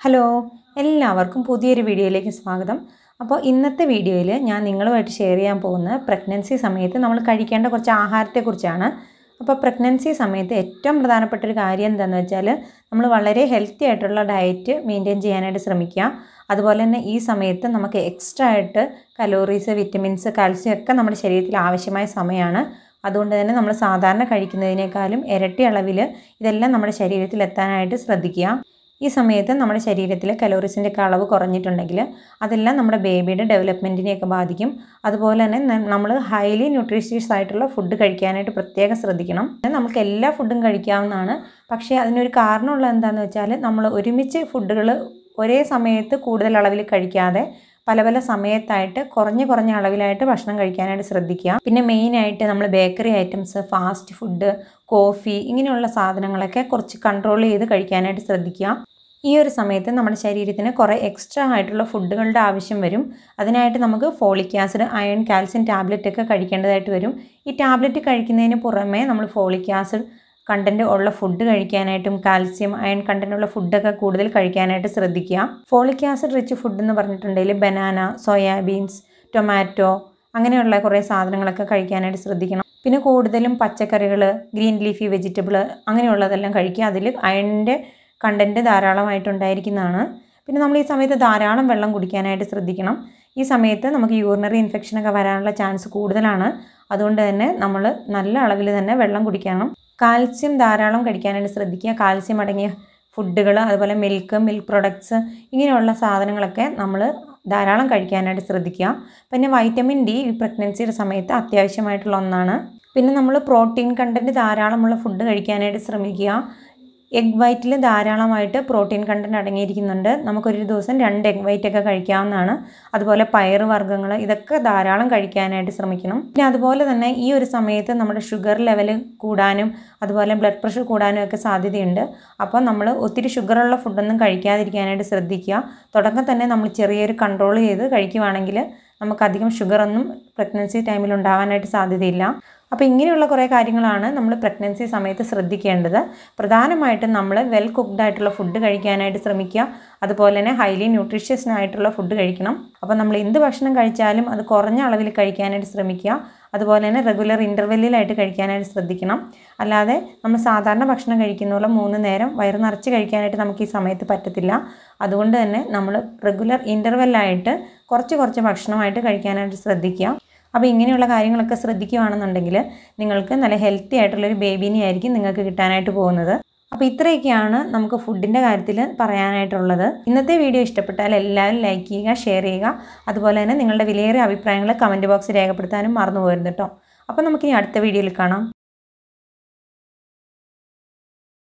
hello എല്ലാവർക്കും പുതിയൊരു വീഡിയോയിലേക്ക് സ്വാഗതം അപ്പോൾ ഇന്നത്തെ വീഡിയോയിൽ ഞാൻ നിങ്ങളുമായിട്ട് ഷെയർ ചെയ്യാൻ പോകുന്ന പ്രഗ്നൻസി സമയത്ത് നമ്മൾ കഴിക്കേണ്ട കുറച്ച് ആഹാരത്തെക്കുറിച്ചാണ് അപ്പോൾ പ്രഗ്നൻസി സമയത്ത് ഏറ്റവും പ്രധാനപ്പെട്ട ഒരു കാര്യം എന്താണെന്ന് വെച്ചാൽ നമ്മൾ വളരെ ഹെൽത്തി ആയിട്ടുള്ള ഡയറ്റ് മെയിൻറ്റെയിൻ ചെയ്യാനായിട്ട് ശ്രമിക്കുക അതുപോലെ തന്നെ ഈ സമയത്ത് നമുക്ക് എക്സ്ട്രാ ആയിട്ട് കലോറീസ് വിറ്റമിൻസ് കാൽസ്യം ഒക്കെ നമ്മുടെ ശരീരത്തിൽ ആവശ്യമായ സമയമാണ് അതുകൊണ്ട് തന്നെ നമ്മൾ സാധാരണ കഴിക്കുന്നതിനേക്കാളും ഇരട്ടി അളവിൽ ഇതെല്ലാം നമ്മുടെ ശരീരത്തിൽ എത്താനായിട്ട് ശ്രദ്ധിക്കുക ഈ സമയത്ത് നമ്മുടെ ശരീരത്തിൽ കലോറീസിൻ്റെ ഒക്കെ അളവ് കുറഞ്ഞിട്ടുണ്ടെങ്കിൽ അതെല്ലാം നമ്മുടെ ബേബിയുടെ ഡെവലപ്മെൻറ്റിനെയൊക്കെ ബാധിക്കും അതുപോലെ തന്നെ നമ്മൾ ഹൈലി ന്യൂട്രീഷ്യസ് ആയിട്ടുള്ള ഫുഡ് കഴിക്കാനായിട്ട് പ്രത്യേകം ശ്രദ്ധിക്കണം നമുക്ക് എല്ലാ ഫുഡും കഴിക്കാവുന്നതാണ് പക്ഷേ അതിനൊരു കാരണമുള്ളത് എന്താണെന്ന് വെച്ചാൽ നമ്മൾ ഒരുമിച്ച് ഫുഡുകൾ ഒരേ സമയത്ത് കൂടുതൽ അളവിൽ കഴിക്കാതെ പല പല സമയത്തായിട്ട് കുറഞ്ഞ കുറഞ്ഞ അളവിലായിട്ട് ഭക്ഷണം കഴിക്കാനായിട്ട് ശ്രദ്ധിക്കുക പിന്നെ മെയിനായിട്ട് നമ്മൾ bakery items fast food coffee ഇങ്ങനെയുള്ള സാധനങ്ങളൊക്കെ കുറച്ച് കൺട്രോൾ ചെയ്ത് കഴിക്കാനായിട്ട് ശ്രദ്ധിക്കുക ഈ ഒരു സമയത്ത് നമ്മുടെ ശരീരത്തിന് കുറേ എക്സ്ട്രാ ആയിട്ടുള്ള ഫുഡുകളുടെ ആവശ്യം വരും അതിനായിട്ട് നമുക്ക് folic acid iron calcium tablet ഒക്കെ കഴിക്കേണ്ടതായിട്ട് വരും ഈ ടാബ്ലറ്റ് കഴിക്കുന്നതിന് പുറമേ നമ്മൾ ഫോളിക് ആസിഡ് കണ്ടൻറ്റ് ഉള്ള ഫുഡ് കഴിക്കാനായിട്ടും കാൽസ്യം അയൺ കണ്ടൻറ്റ് ഉള്ള ഫുഡൊക്കെ കൂടുതൽ കഴിക്കാനായിട്ട് ശ്രദ്ധിക്കുക ഫോളിക് ആസിഡ് റിച്ച് ഫുഡ് എന്ന് പറഞ്ഞിട്ടുണ്ടെങ്കിൽ ബനാന സോയാബീൻസ് ടൊമാറ്റോ അങ്ങനെയുള്ള കുറേ സാധനങ്ങളൊക്കെ കഴിക്കാനായിട്ട് ശ്രദ്ധിക്കണം പിന്നെ കൂടുതലും പച്ചക്കറികൾ ഗ്രീൻ ലീഫി വെജിറ്റബിൾ അങ്ങനെയുള്ളതെല്ലാം കഴിക്കുക അതിൽ അയണിൻ്റെ കണ്ടൻറ്റ് ധാരാളമായിട്ടുണ്ടായിരിക്കുന്നതാണ് പിന്നെ നമ്മൾ ഈ സമയത്ത് ധാരാളം വെള്ളം കുടിക്കാനായിട്ട് ശ്രദ്ധിക്കണം ഈ സമയത്ത് നമുക്ക് യൂറിനറി ഇൻഫെക്ഷനൊക്കെ വരാനുള്ള ചാൻസ് കൂടുതലാണ് അതുകൊണ്ട് തന്നെ നമ്മൾ നല്ല അളവിൽ തന്നെ വെള്ളം കുടിക്കണം കാൽസ്യം ധാരാളം കഴിക്കാനായിട്ട് ശ്രദ്ധിക്കുക കാൽസ്യം അടങ്ങിയ ഫുഡുകൾ അതുപോലെ മിൽക്ക് മിൽക്ക് പ്രൊഡക്ട്സ് ഇങ്ങനെയുള്ള സാധനങ്ങളൊക്കെ നമ്മൾ ധാരാളം കഴിക്കാനായിട്ട് ശ്രദ്ധിക്കുക പിന്നെ വൈറ്റമിൻ ഡി ഈ പ്രഗ്നൻസിയുടെ സമയത്ത് അത്യാവശ്യമായിട്ടുള്ള ഒന്നാണ് പിന്നെ നമ്മൾ പ്രോട്ടീൻ കണ്ടൻറ്റ് ധാരാളമുള്ള ഫുഡ് കഴിക്കാനായിട്ട് ശ്രമിക്കുക എഗ് വൈറ്റിൽ ധാരാളമായിട്ട് പ്രോട്ടീൻ കണ്ടൻറ്റ് അടങ്ങിയിരിക്കുന്നുണ്ട് നമുക്കൊരു ദിവസം രണ്ട് എഗ് വൈറ്റ് ഒക്കെ കഴിക്കാവുന്നതാണ് അതുപോലെ പയറ് വർഗ്ഗങ്ങൾ ഇതൊക്കെ ധാരാളം കഴിക്കാനായിട്ട് ശ്രമിക്കണം പിന്നെ അതുപോലെ തന്നെ ഈ ഒരു സമയത്ത് നമ്മുടെ ഷുഗർ ലെവൽ കൂടാനും അതുപോലെ ബ്ലഡ് പ്രഷർ കൂടാനും ഒക്കെ സാധ്യതയുണ്ട് അപ്പോൾ നമ്മൾ ഒത്തിരി ഷുഗറുള്ള ഫുഡൊന്നും കഴിക്കാതിരിക്കാനായിട്ട് ശ്രദ്ധിക്കുക തുടക്കം തന്നെ നമ്മൾ ചെറിയൊരു കൺട്രോൾ ചെയ്ത് കഴിക്കുവാണെങ്കിൽ നമുക്കധികം ഷുഗറൊന്നും പ്രഗ്നൻസി ടൈമിൽ ഉണ്ടാവാനായിട്ട് സാധ്യതയില്ല അപ്പോൾ ഇങ്ങനെയുള്ള കുറേ കാര്യങ്ങളാണ് നമ്മൾ പ്രഗ്നൻസി സമയത്ത് ശ്രദ്ധിക്കേണ്ടത് പ്രധാനമായിട്ടും നമ്മൾ വെൽ കുക്ക്ഡ് ആയിട്ടുള്ള ഫുഡ് കഴിക്കാനായിട്ട് ശ്രമിക്കുക അതുപോലെ തന്നെ ഹൈലി ന്യൂട്രീഷ്യസ് ആയിട്ടുള്ള ഫുഡ് കഴിക്കണം അപ്പോൾ നമ്മൾ എന്ത് ഭക്ഷണം കഴിച്ചാലും അത് കുറഞ്ഞ അളവിൽ കഴിക്കാനായിട്ട് ശ്രമിക്കുക അതുപോലെ തന്നെ റെഗുലർ ഇൻ്റർവെല്ലിലായിട്ട് കഴിക്കാനായിട്ട് ശ്രദ്ധിക്കണം അല്ലാതെ നമ്മൾ സാധാരണ ഭക്ഷണം കഴിക്കുന്ന പോലെ മൂന്ന് നേരം വയറ് നിറച്ച് കഴിക്കാനായിട്ട് നമുക്ക് ഈ സമയത്ത് പറ്റത്തില്ല അതുകൊണ്ട് തന്നെ നമ്മൾ റെഗുലർ ഇൻ്റർവെല്ലായിട്ട് കുറച്ച് കുറച്ച് ഭക്ഷണമായിട്ട് കഴിക്കാനായിട്ട് ശ്രദ്ധിക്കുക അപ്പോൾ ഇങ്ങനെയുള്ള കാര്യങ്ങളൊക്കെ ശ്രദ്ധിക്കുകയാണെന്നുണ്ടെങ്കിൽ നിങ്ങൾക്ക് നല്ല ഹെൽത്തി ആയിട്ടുള്ളൊരു ബേബീനെ ആയിരിക്കും നിങ്ങൾക്ക് കിട്ടാനായിട്ട് പോകുന്നത് അപ്പോൾ ഇത്രയൊക്കെയാണ് നമുക്ക് ഫുഡിൻ്റെ കാര്യത്തിൽ പറയാനായിട്ടുള്ളത് ഇന്നത്തെ വീഡിയോ ഇഷ്ടപ്പെട്ടാൽ എല്ലാവരും ലൈക്ക് ചെയ്യുക ഷെയർ ചെയ്യുക അതുപോലെ തന്നെ നിങ്ങളുടെ വിലയേറിയ അഭിപ്രായങ്ങൾ കമൻറ്റ് ബോക്സിൽ രേഖപ്പെടുത്താനും മറന്നു പോകരുത് കേട്ടോ അപ്പോൾ നമുക്കിനി അടുത്ത വീഡിയോയിൽ കാണാം